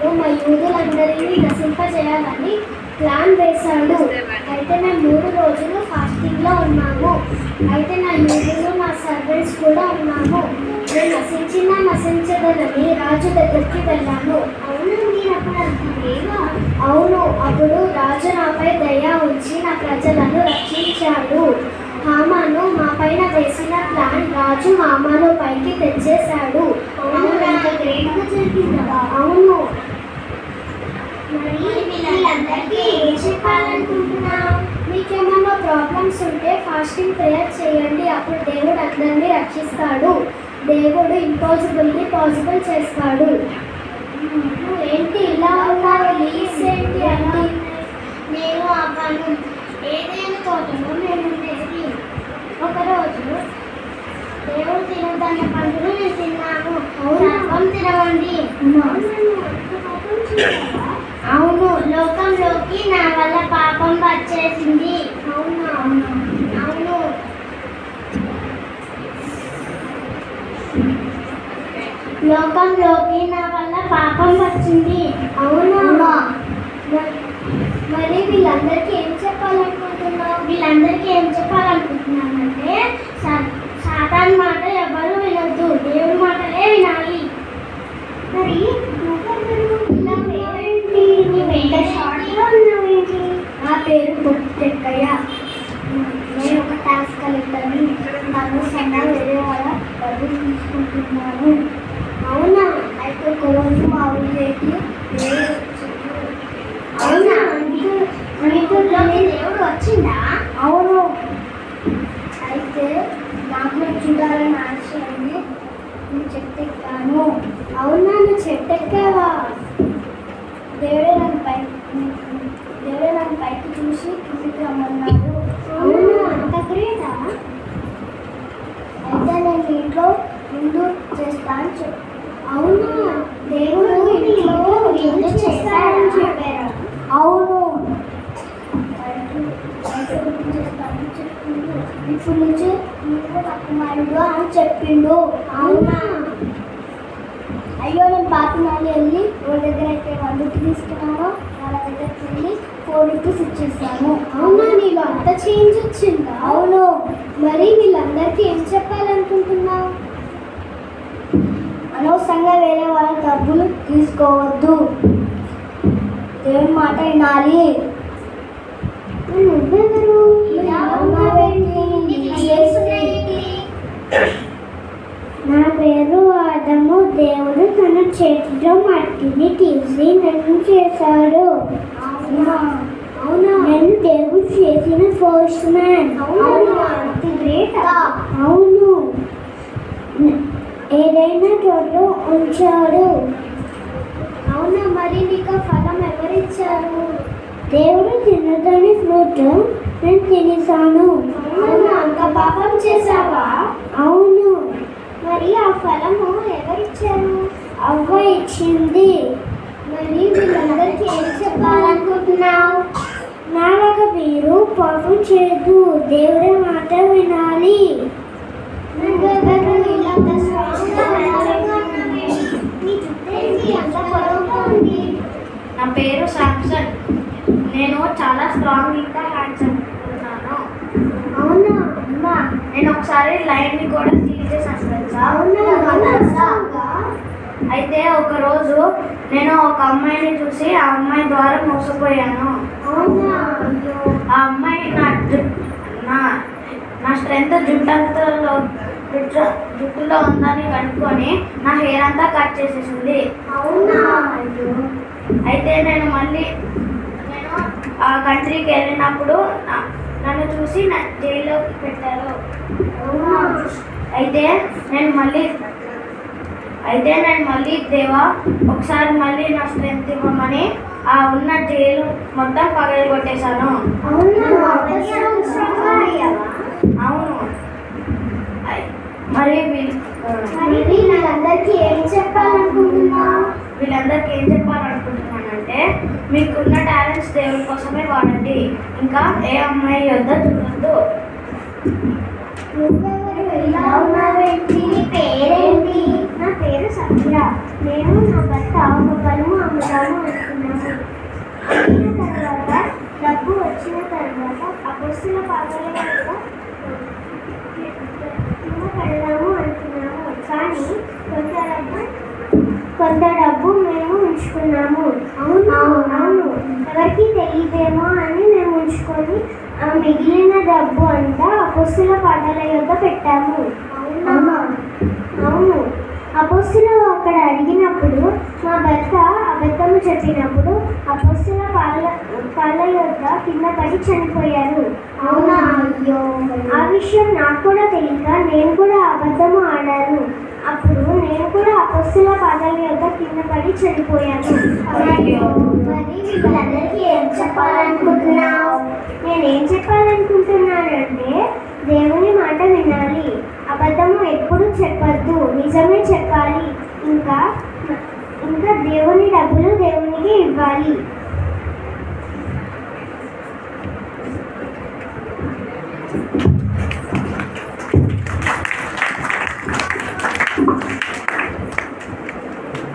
దేవుడు మా యూదులందరినీ నశింపజేయాలని ప్లాన్ వేశాడు అయితే మేము మూడు రోజులు ఫాస్టింగ్లో ఉన్నాము అయితే నా యూదులు నా సర్వెంట్స్ కూడా ఉన్నాము నేను నశించినా నశించదనని రాజు దగ్గరికి వెళ్ళాను అవును మీరు అప్పుడు అంతేగా అవును అప్పుడు రాజు నాపై దయ ఉంచి నా ప్రజలను రక్షించాడు హామాను మా పైన వేసిన ప్లాన్ రాజు హామాను పైకి తెచ్చేశాడు అవును మరి వీళ్ళందరికీ ఏం చెప్పాలనుకుంటున్నావు మీకేమన్నా ప్రాబ్లమ్స్ ఉంటే ఫాస్టింగ్ ప్రేయర్ చేయండి అప్పుడు దేవుడు అందరినీ రక్షిస్తాడు దేవుడు ఇంపాసిబుల్ని పాసిబుల్ చేస్తాడు ఏంటి ఇలా ఉన్నారు లీవ్స్ ఏంటి అలా నేను అవ్వను ఏదైనా తోటలో మేము ఉండేది ఒకరోజు దేవుడు తినదన్న పండుగ నేను తిన్నాను సర్వం తినవండి అవును లోకంలోకి నా వల్ల పాపం వచ్చేసింది అవునా అవును లోకంలోకి నా వల్ల పాపం వచ్చింది అవునా మరి వీళ్ళందరికీ ఏం చెప్పాలనుకుంటున్నావు వీళ్ళందరికీ ఏం చెప్పాలనుకుంటున్నానంటే సా- సాతాన్ మాట ఎవరు వినొద్దు దేవుడి మాటలే వినాలి మరి నా పేరు పొట్టెక్కయ్య నేను ఒక ట్యాక్స్ కలెక్టర్ని అనవసరంగా వేరే వాళ్ళ డబ్బులు తీసుకుంటున్నాను అవునా అయితే ఒక రోజు మా ఊళ్ళోకి అవునా మీకు దేవుడు వచ్చిందా అవును అయితే నాకు చూడాలని ఆశ ఉంది నేను చెట్టు ఎక్కాను అవునా నువ్వు చెట్టు ఎక్కావా దేవుడే నన్ను పైకి దేవుడే నన్ను పైకి చూసి కిందికి రమ్మన్నాడు అవునా అంత గ్రేటా అయితే నేను ఇంట్లో ముందు చేస్తాను చెప్పు అవునా దేవుడు ఇంట్లో ముందు చేస్తాడని చెప్పారు అవును ఇప్పుడు నుంచి నువ్వు తక్కువ అని చెప్పిండు అవునా అయ్యో నేను పాతిమాలి వెళ్ళి వాళ్ళ దగ్గర అయితే వన్ రూపీ తీసుకున్నాను వాళ్ళ దగ్గరికి వెళ్ళి ఫోర్ రూపీస్ ఇచ్చేస్తాను అవునా నీలో అంత చేంజ్ వచ్చిందా అవును మరి వీళ్ళందరికీ ఏం చెప్పాలనుకుంటున్నావు అనవసరంగా వేరే వాళ్ళ డబ్బులు తీసుకోవద్దు దేవుని మాట వినాలి నువ్వెవరు ఇలా ఉన్నావేంటి? నా పేరు ఆదము దేవుడు తన చేతిలో మట్టిని తీసి నన్ను చేశాడు అవునా నేను దేవుడు చేసిన ఫస్ట్ మ్యాన్ అవును ఏదైనా చోట ఉంచాడు అవునా మరి నీకు ఆ ఫలం ఎవరిచ్చారు దేవుడు తినదని ఫ్రూట్ నేను తినేసాను అవునా అంత పాపం చేసావా అవును మరి ఆ ఫలము ఎవరిచ్చారు అవ్వ ఇచ్చింది మరి వీళ్ళందరికీ ఏం చెప్పాలనుకుంటున్నావు నాలాగా మీరు పాపం చేయదు దేవుడి మాట వినాలి నువ్వెవరు ఇలా అంత strong గా ఉన్నావు? నీ జుట్టు ఏంటి అంత పొడవుగా ఉంది? నా పేరు సామ్సన్ నేను చాలా స్ట్రాంగ్ ఇంకా హ్యాండ్సమ్ ఉన్నాను అవునా అమ్మా నేను ఒకసారి లైన్ని కూడా స్టీల్ చేశాను తెలుసా అవునా అవునా స్ట్రాంగా? అయితే ఒక రోజు నేను ఒక అమ్మాయిని చూసి ఆ అమ్మాయి ద్వారా మోసపోయాను అవునా అయ్యో ఆ అమ్మాయి నా జు- నా నా స్ట్రెంత్ జుట్టంతలో జుట్టు జుట్టులో ఉందని కనుక్కొని నా హెయిర్ అంతా కట్ చేసేసింది అవునా అయ్యో అయితే నేను మళ్ళీ నేను ఆ కంట్రీకి వెళ్ళినప్పుడు నా- నన్ను చూసి నా జైల్లోకి పెట్టారు అవునా అయితే నేను మళ్ళీ అయితే నేను మళ్ళీ దేవా ఒకసారి మళ్ళీ నా స్ట్రెంత్ ఇవ్వమని ఆ ఉన్న జైలు మొత్తం పగలు కొట్టేశాను అవునా అంత strong గా అయ్యావా? అవును అయ్- మరి వీళ్ళ- మరి వీళ్ళందరికీ ఏం చెప్పాలనుకుంటున్నావు వీళ్ళందరికీ ఏం చెప్పాలనుకుంటున్నానంటే మీకున్న టాలెంట్స్ దేవుడి కోసమే వాడండి ఇంకా ఏ అమ్మాయి వద్ద చూడద్దు నువ్వెవరు ఇలా ఉన్నావేంటి నీ పేరేంటి నా పేరు సత్య నేను నా భర్త ఒక పొలము అమ్ముతాము అనుకున్నాము అమ్మిన తర్వాత డబ్బు వచ్చిన తర్వాత అపస్తుల పాదాల యొక్క కింద పెడదాము అనుకున్నాము కానీ కొంత డబ్బు కొంత డబ్బు మేము ఉంచుకున్నాము అవును అవును ఎవరికి తెలియదేమో అని మేము ఉంచుకొని ఆ మిగిలిన డబ్బు అంతా అపస్తుల పాదాల యొక్క పెట్టాము అవునా అవును అపస్సులు అక్కడ అడిగినప్పుడు మా భర్త అబద్ధము చెప్పినప్పుడు అపస్సుల పాల పాల యొక్క కింద పడి చనిపోయారు అవునా అయ్యో ఆ విషయం నాకు కూడా తెలియక నేను కూడా అబద్ధము ఆడాను అప్పుడు నేను కూడా అపస్సుల పాదాల యొక్క కింద పడి చనిపోయాను అయ్యో. మరి వీళ్ళందరికీ ఏం చెప్పాలనుకుంటున్నావు నేనేం చెప్పాలనుకుంటున్నానంటే దేవుని మాట వినాలి అబద్ధము ఎప్పుడు చెప్పొద్దు నిజమే చెప్పాలి ఇంకా ఇంకా దేవుని డబ్బులు దేవునికి ఇవ్వాలి